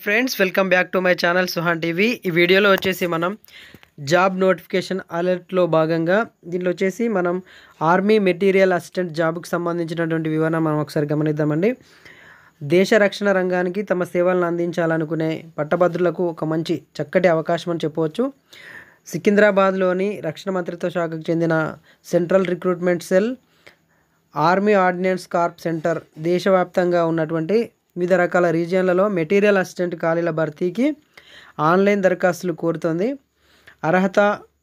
friends welcome back to my channel Suhan TV ఈ వీడియోలో వచ్చేసి మనం జాబ్ నోటిఫికేషన్ అలర్ట్లో భాగంగా దీంట్లో వచ్చేసి మనం ఆర్మీ మెటీరియల్ అసిస్టెంట్ జాబ్కి సంబంధించినటువంటి వివరణ మనం ఒకసారి గమనిద్దామండి దేశ రక్షణ రంగానికి తమ సేవలను అందించాలనుకునే పట్టభద్రులకు ఒక మంచి చక్కటి అవకాశం అని చెప్పవచ్చు సికింద్రాబాద్లోని రక్షణ మంత్రిత్వ శాఖకు చెందిన central recruitment cell army ordnance corp centre దేశవ్యాప్తంగా ఉన్నటువంటి వివిధ రకాల రీజియన్లలో మెటీరియల్ అసిస్టెంట్ ఖాళీల భర్తీకి ఆన్లైన్ దరఖాస్తులు కోరుతుంది అర్హత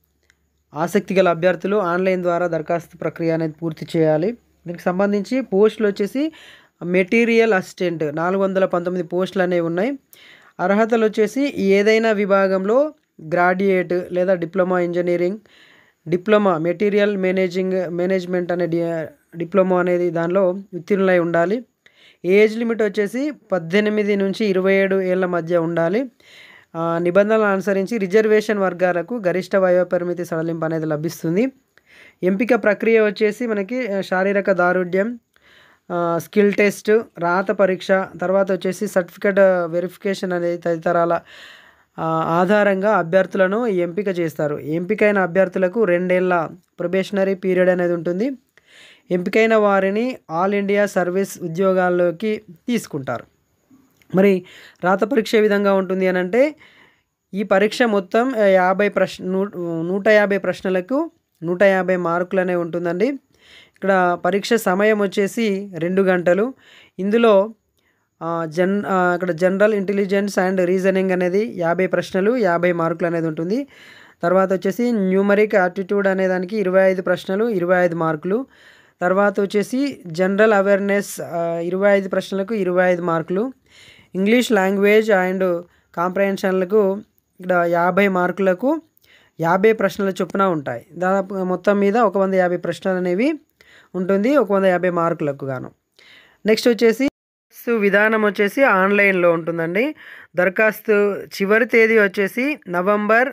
ఆసక్తి గల అభ్యర్థులు ఆన్లైన్ ద్వారా దరఖాస్తు ప్రక్రియ అనేది పూర్తి చేయాలి దీనికి సంబంధించి పోస్టులు వచ్చేసి మెటీరియల్ అసిస్టెంట్ నాలుగు వందల పంతొమ్మిది పోస్టులు అనేవి ఉన్నాయి అర్హతలు వచ్చేసి ఏదైనా విభాగంలో గ్రాడ్యుయేట్ లేదా diploma engineering diploma material managing management అనే డి డిప్లొమా అనేది దానిలో ఉత్తీర్ణులై ఉండాలి ఏజ్ లిమిట్ వచ్చేసి పద్దెనిమిది నుంచి ఇరవై ఏడు ఏళ్ళ మధ్య ఉండాలి ఆ, నిబంధనలు అనుసరించి రిజర్వేషన్ వర్గాలకు గరిష్ట వయోపరిమితి సడలింపు అనేది లభిస్తుంది ఎంపిక ప్రక్రియ వచ్చేసి మనకి ఆ, శారీరక దారుఢ్యం ఆ, స్కిల్ టెస్ట్ రాత పరీక్ష తర్వాత వచ్చేసి సర్టిఫికేట్ వెరిఫికేషన్ అనేది తదితరాల ఆ, ఆధారంగా అభ్యర్థులను ఎంపిక చేస్తారు ఎంపికైన అభ్యర్థులకు రెండేళ్ల ప్రొబేషనరీ పీరియడ్ అనేది ఉంటుంది ఎంపికైన వారిని ఆల్ ఇండియా సర్వీస్ ఉద్యోగాల్లోకి తీసుకుంటారు మరి రాత పరీక్ష ఏ విధంగా ఉంటుంది అని అంటే ఈ పరీక్ష మొత్తం ఆ, యాభై ప్రశ్న నూ- నూట యాభై ప్రశ్నలకు నూట యాభై మార్కులు అనేవి ఉంటుందండి ఇక్కడ పరీక్ష సమయం వచ్చేసి రెండు గంటలు ఇందులో ఆ, జన్ ఆ, ఇక్కడ జనరల్ ఇంటెలిజెన్స్ అండ్ రీజనింగ్ అనేది యాభై ప్రశ్నలు యాభై మార్కులు అనేది ఉంటుంది తర్వాత వచ్చేసి న్యూమరిక్ యాప్టిట్యూడ్ అనే దానికి ఇరవై ఐదు ప్రశ్నలు ఇరవై ఐదు మార్కులు తర్వాత వచ్చేసి జనరల్ అవేర్నెస్ ఆ, ఇరవై ఐదు ప్రశ్నలకు ఇరవై ఐదు మార్కులు ఇంగ్లీష్ లాంగ్వేజ్ అండ్ కాంప్రహెన్షన్లకు ఇక్కడ యాభై మార్కులకు యాభై ప్రశ్నల చొప్పున ఉంటాయి దాదాపు మొత్తం మీద ఒక వంద యాభై ప్రశ్నలు అనేవి ఉంటుంది ఒక వంద యాభై మార్కులకు గాను నెక్స్ట్ వచ్చేసి దరఖాస్తు విధానం వచ్చేసి ఆన్లైన్లో ఉంటుందండి దరఖాస్తు చివరి తేదీ వచ్చేసి నవంబర్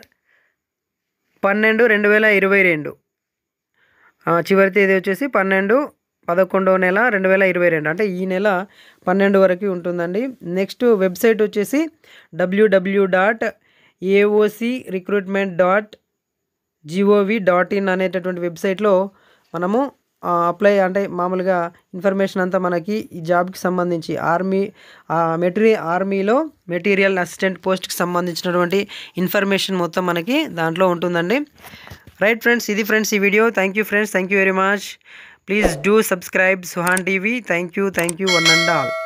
పన్నెండు రెండు వేల ఇరవై రెండు ఆ, చివరి తేదీ వచ్చేసి పన్నెండు పదకొండవ నెల రెండు వేల ఇరవై రెండు అంటే ఈ నెల పన్నెండు వరకు ఉంటుందండి నెక్స్ట్ వెబ్సైట్ వచ్చేసి WWW dot AOC recruitment dot GOV dot in అనేటటువంటి వెబ్సైట్లో మనము అప్లై అంటే మామూలుగా ఇన్ఫర్మేషన్ అంతా మనకి ఈ జాబ్కి సంబంధించి ఆర్మీ మెటీరియల్ ఆర్మీలో మెటీరియల్ అసిస్టెంట్ పోస్ట్కి సంబంధించినటువంటి ఇన్ఫర్మేషన్ మొత్తం మనకి దాంట్లో ఉంటుందండి రైట్ ఫ్రెండ్స్ ఇది ఫ్రెండ్స్ ఈ video thank you friends thank you very much please do subscribe Suhan TV thank you thank you one and all